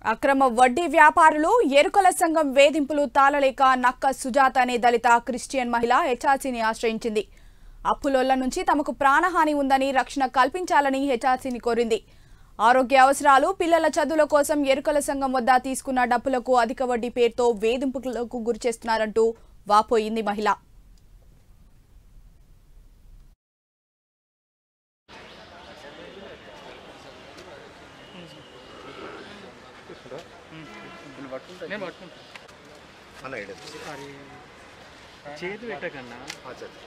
అక్రమ వడ్డీ వ్యాపారులు ఎరుకల సంఘం వేధింపులు తాళలేక నక్క సుజాత అనే దళిత క్రిస్టియన్ మహిళ హెచ్ఆర్సీని ఆశ్రయించింది అప్పులోళ్ల నుంచి తమకు ప్రాణహాని ఉందని రక్షణ కల్పించాలని హెచ్ఆర్సీని కోరింది ఆరోగ్య అవసరాలు పిల్లల చదువుల కోసం ఎరుకల సంఘం వద్ద తీసుకున్న డబ్బులకు అధిక వడ్డీ పేరుతో వేధింపులకు గురిచేస్తున్నారంటూ వాపోయింది మహిళ నేను పట్టుకుంటా అన్న ఐడియా అది చేతి పెట్టకన్నా చెప్పు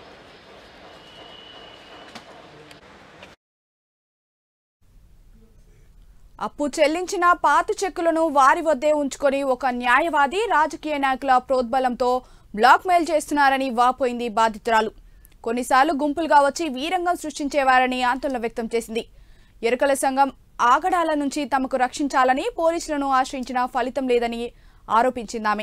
అప్పు చెల్లించిన పాత చెక్కులను వారి వద్దే ఉంచుకొని ఒక న్యాయవాది రాజకీయ నాయకుల ప్రోద్బలంతో బ్లాక్మెయిల్ చేస్తున్నారని వాపోయింది బాధితురాలు కొన్నిసార్లు గుంపులుగా వచ్చి వీరంగం సృష్టించేవారని ఆందోళన వ్యక్తం చేసింది ఎరుకల సంఘం ఆగడాల నుంచి తమకు రక్షించాలని పోలీసులను ఆశ్రయించిన ఫలితం లేదని ఆరోపించిందామె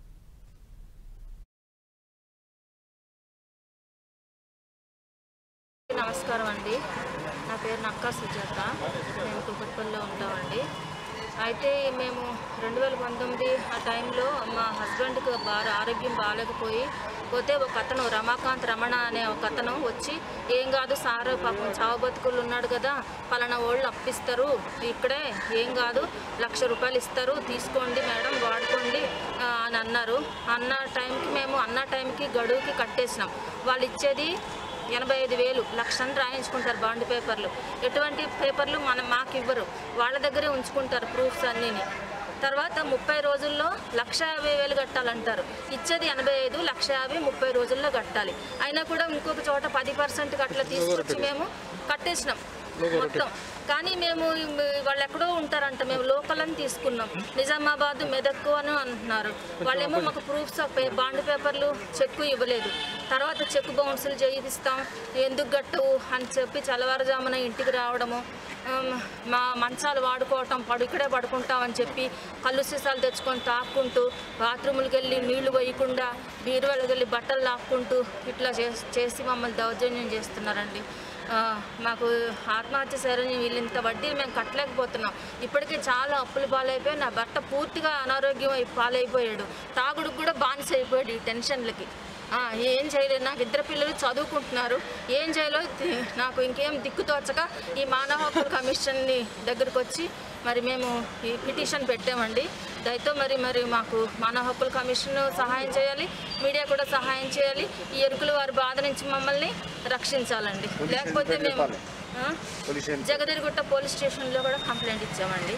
నమస్కారం అండి నా పేరు నక్కా సుజాత మేము కుకట్పల్లిలో ఉంటామండి అయితే మేము రెండు వేల పంతొమ్మిది ఆ టైంలో మా హస్బెండ్కి బాగా ఆరోగ్యం బాగాలేకపోయి పోతే ఒక అతను రమాకాంత్ రమణ అనే ఒక అతను వచ్చి ఏం కాదు సార్ పాపం చావు బతుకులు ఉన్నాడు కదా పలానా వాళ్ళు అప్పిస్తారు ఇక్కడే ఏం కాదు లక్ష రూపాయలు ఇస్తారు తీసుకోండి మేడం వాడుకోండి ఆ, అని అన్నారు అన్న టైంకి మేము అన్న టైంకి గడువుకి కట్టేసినాం వాళ్ళు ఇచ్చేది ఎనభై ఐదు వేలు లక్షని రాయించుకుంటారు బాండ్ పేపర్లు ఎటువంటి పేపర్లు మనం మాకు ఇవ్వరు వాళ్ళ దగ్గరే ఉంచుకుంటారు ప్రూఫ్స్ అన్నీని తర్వాత ముప్పై రోజుల్లో లక్ష యాభై వేలు కట్టాలంటారు ఇచ్చేది ఎనభై ఐదు లక్ష యాభై ముప్పై రోజుల్లో కట్టాలి అయినా కూడా ఇంకొక చోట పది పర్సెంట్ అట్లా తీసుకొచ్చి మేము కట్టేసినాం మొత్తం కానీ మేము వాళ్ళు ఎక్కడో ఉంటారంట మేము లోకల్ అని తీసుకున్నాం నిజామాబాద్ మెదక్కు అని అంటున్నారు వాళ్ళేమో మాకు ప్రూఫ్స్ బాండ్ పేపర్లు చెక్కు ఇవ్వలేదు తర్వాత చెక్ బౌన్సులు చేయిస్తాం ఎందుకు గట్టవు అని చెప్పి చల్లవారుజామున ఇంటికి రావడము ఆమ్, మా మంచాలు వాడుకోవటం పడు ఇక్కడే పడుకుంటామని చెప్పి కళ్ళు సీసాలు తెచ్చుకొని తాక్కుంటూ బాత్రూములకు వెళ్ళి నీళ్లు పోయకుండా బీరువాళ్ళకి వెళ్ళి బట్టలు లాక్కుంటూ ఇట్లా చేసి చేసి మమ్మల్ని దౌర్జన్యం చేస్తున్నారండి ఆ, మాకు ఆత్మహత్య సరైన వీళ్ళు ఇంత వడ్డీ మేము కట్టలేకపోతున్నాం ఇప్పటికే చాలా అప్పులు పాలైపోయి నా భర్త పూర్తిగా అనారోగ్యం అయి పాలైపోయాడు తాగుడుకు కూడా బానిస అయిపోయాడు ఈ టెన్షన్లకి ఆ, ఏం చేయలేదు నాకు ఇద్దరు పిల్లలు చదువుకుంటున్నారు ఏం చేయాలో తి- నాకు ఇంకేం దిక్కు తోచక ఈ మానవ హక్కుల కమిషన్ని దగ్గరకు వచ్చి మరి మేము ఈ పిటిషన్ పెట్టామండి దయతో మరి మరి మాకు మానవ హక్కుల కమిషన్ సహాయం చేయాలి మీడియా కూడా సహాయం చేయాలి ఈ ఎరుకుల వారి బాధ నుంచి మమ్మల్ని రక్షించాలండి లేకపోతే మేము ఆ? పోలీస్ ఏం జగదిరిగుట్ట పోలీస్ స్టేషన్లో కూడా కంప్లైంట్ ఇచ్చామండి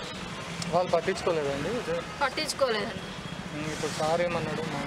వాళ్ళు పట్టించుకోలేదండి ఇది. పట్టించుకోలేదండి ఉమ్, ఇప్పుడు సార్ ఏమన్నాడు మా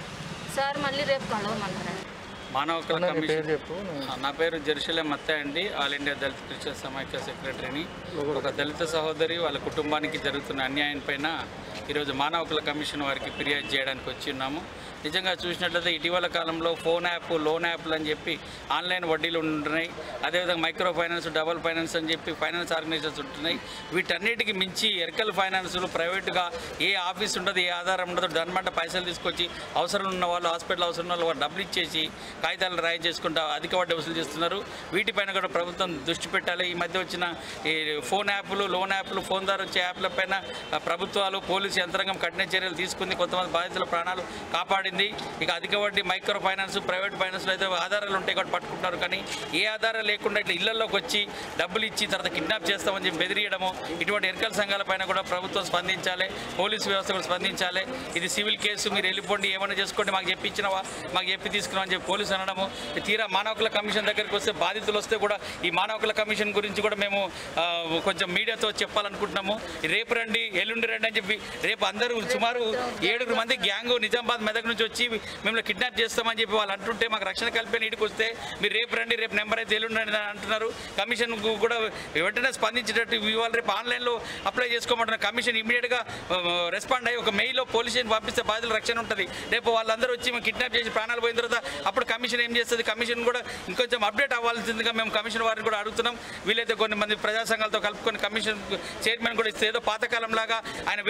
సార్ మళ్ళీ రేపు కలవమన్నారండి మానవ హక్కుల అన్న, నీ పేరు కమిషన్ చెప్పు నువ్వు- నా పేరు జెరూసలేం మత్త అండి ఆల్ ఇండియా దళిత క్రిస్టియన్ సమాఖ్య సెక్రటరీని ఒక దళిత సహోదరి వాళ్ళ కుటుంబానికి జరుగుతున్న అన్యాయం పైన ఈరోజు మానవ హక్కుల కమిషన్ వారికి ఫిర్యాదు చేయడానికి వచ్చి ఉన్నాము నిజంగా చూసినట్లయితే ఇటీవల కాలంలో ఫోన్ యాప్ లోన్ యాప్లు అని చెప్పి ఆన్లైన్ వడ్డీలు ఉంటున్నాయి అదేవిధంగా మైక్రో ఫైనాన్స్ డబల్ ఫైనాన్స్ అని చెప్పి ఫైనాన్స్ ఆర్గనైజేషన్స్ ఉంటున్నాయి వీటన్నిటికి మించి ఎర్కల్ ఫైనాన్సులు ప్రైవేటుగా ఏ ఆఫీస్ ఉండదు ఏ ఆధారం ఉండదు దానిమాట పైసలు తీసుకొచ్చి అవసరం ఉన్న వాళ్ళు హాస్పిటల్ అవసరం ఉన్న వాళ్ళు వాళ్ళు డబ్బులు ఇచ్చేసి కాగితాలు రాయి చేసుకుంటా అధిక వడ్డీ వసూలు చేస్తున్నారు వీటిపైన కూడా ప్రభుత్వం దృష్టి పెట్టాలి ఈ మధ్య వచ్చిన ఈ ఫోన్ యాప్లు లోన్ యాప్లు ఫోన్ ద్వారా వచ్చే యాప్ల పైన ఆ, ప్రభుత్వాలు పోలీసు యంత్రాంగం కఠిన చర్యలు తీసుకుంది కొంతమంది బాధితుల ప్రాణాలు కాపాడింది ఇక అధిక వడ్డీ మైక్రో ఫైనాన్స్ ప్రైవేట్ ఫైనాన్స్లో అయితే ఆధారాలు ఉంటాయి కాబట్టి పట్టుకుంటున్నారు కానీ ఏ ఆధారం లేకుండా ఇట్లా ఇళ్లలోకి వచ్చి డబ్బులు ఇచ్చి తర్వాత కిడ్నాప్ చేస్తామని చెప్పి బెదిరియడము ఇటువంటి ఎరకల సంఘాల పైన కూడా ప్రభుత్వం స్పందించాలి పోలీసు వ్యవస్థ కూడా స్పందించాలి ఇది సివిల్ కేసు మీరు వెళ్ళిపోండి ఏమైనా చేసుకోండి మాకు చెప్పి ఇచ్చినవా మాకు చెప్పి తీసుకున్నామని చెప్పి పోలీసు అనడము తీరా మానవ హక్కుల కమిషన్ దగ్గరికి వస్తే బాధితులు వస్తే కూడా ఈ మానవ హక్కుల కమిషన్ గురించి కూడా మేము ఆ, కొంచెం మీడియాతో చెప్పాలనుకుంటున్నాము రేపు రండి ఎల్లుండి రండి అని చెప్పి రేపు అందరూ సుమారు ఏడుగురు మంది గ్యాంగ్ నిజామాబాద్ మెదక్ నుంచి వచ్చి మిమ్మల్ని కిడ్నాప్ చేస్తామని చెప్పి వాళ్ళు అంటుంటే మాకు రక్షణ కల్పన ఇంటికి వస్తే మీరు రేపు రండి రేపు నెంబర్ అయితే ఎల్లుండి రండి అని అంటున్నారు కమిషన్ కు- కూడా వెంటనే స్పందించేటట్టు ఇవాళ రేపు ఆన్లైన్లో అప్లై చేసుకోమంటున్నారు కమిషన్ ఇమీడియట్గా రెస్పాండ్ అయ్యి ఒక మెయిల్లో పోలీస్ స్టేషన్ పంపిస్తే బాధితుల రక్షణ ఉంటుంది రేపు వాళ్ళందరూ వచ్చి మేము కిడ్నాప్ చేసి ప్రాణాలు పోయిన తర్వాత అప్పుడు కమిషన్ ఏం చేస్తుంది కమిషన్ కూడా ఇంకొంచెం అప్డేట్ అవ్వాల్సిందిగా మేము కమిషన్ వారిని కూడా అడుగుతున్నాం వీలైతే కొన్ని మంది ప్రజా సంఘాలతో కలుపుకొని కమిషన్ చైర్మన్ కూడా ఇస్తే ఏదో పాతకాలం లాగా ఆయన వెరిఫై చేసి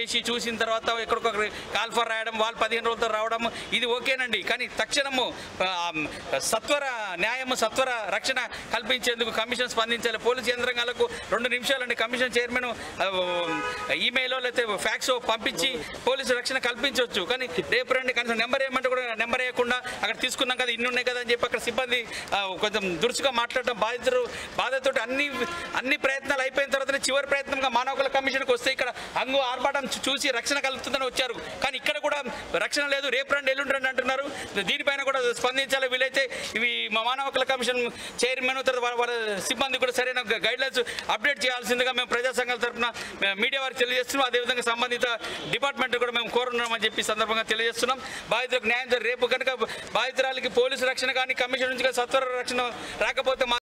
చేసి చూసిన తర్వాత ఎక్కడికొకరు కాల్ఫర్ రాయడం వాళ్ళు పదిహేను రోజులతో రావడం ఇది ఓకేనండి కానీ తక్షణము ఆ, సత్వర న్యాయము సత్వర రక్షణ కల్పించేందుకు కమిషన్ స్పందించాలి పోలీసు యంత్రాంగాలకు రెండు నిమిషాలండి కమిషన్ చైర్మన్ ఈమెయిల్ లేకపోతే ఫ్యాక్స్ పంపించి పోలీసు రక్షణ కల్పించవచ్చు కానీ రేపు రండి కనీసం నెంబర్ ఏమంటే కూడా నెంబర్ వేయకుండా అక్కడ తీసుకున్నాం కదా ఇన్ని ఉన్నాయి కదా అని చెప్పి అక్కడ సిబ్బంది ఆ, కొంచెం దురుసుగా మాట్లాడటం బాధితులు బాధతో అన్ని అన్ని ప్రయత్నాలు అయిపోయిన తర్వాత చివరి ప్రయత్నంగా మానవ హక్కుల కమిషన్కి వస్తే ఇక్కడ హంగు ఆర్భాటం చూ- చూసి రక్షణ కలుగుతుందని వచ్చారు కానీ ఇక్కడ కూడా రక్షణ లేదు రేపు రండి ఎల్లుండి రండి అంటున్నారు దీనిపైన కూడా స్పందించాలి వీలైతే ఇవి మా మానవ హక్కుల కమిషన్ చైర్మన్ తర్వాత వారి- వారి సిబ్బంది కూడా సరైన గైడ్ లైన్స్ అప్డేట్ చేయాల్సిందిగా మేము ప్రజా సంఘాల తరఫున మీడియా వారికి తెలియజేస్తున్నాం అదేవిధంగా సంబంధిత డిపార్ట్మెంట్ కూడా మేము కోరున్నామని చెప్పి ఈ సందర్భంగా తెలియజేస్తున్నాం బాధితులకు న్యాయం జరి- రేపు కనుక బాధితురాలకి పోలీసు రక్షణ కానీ కమిషన్ నుంచి కానీ సత్వర రక్షణ రాకపోతే మా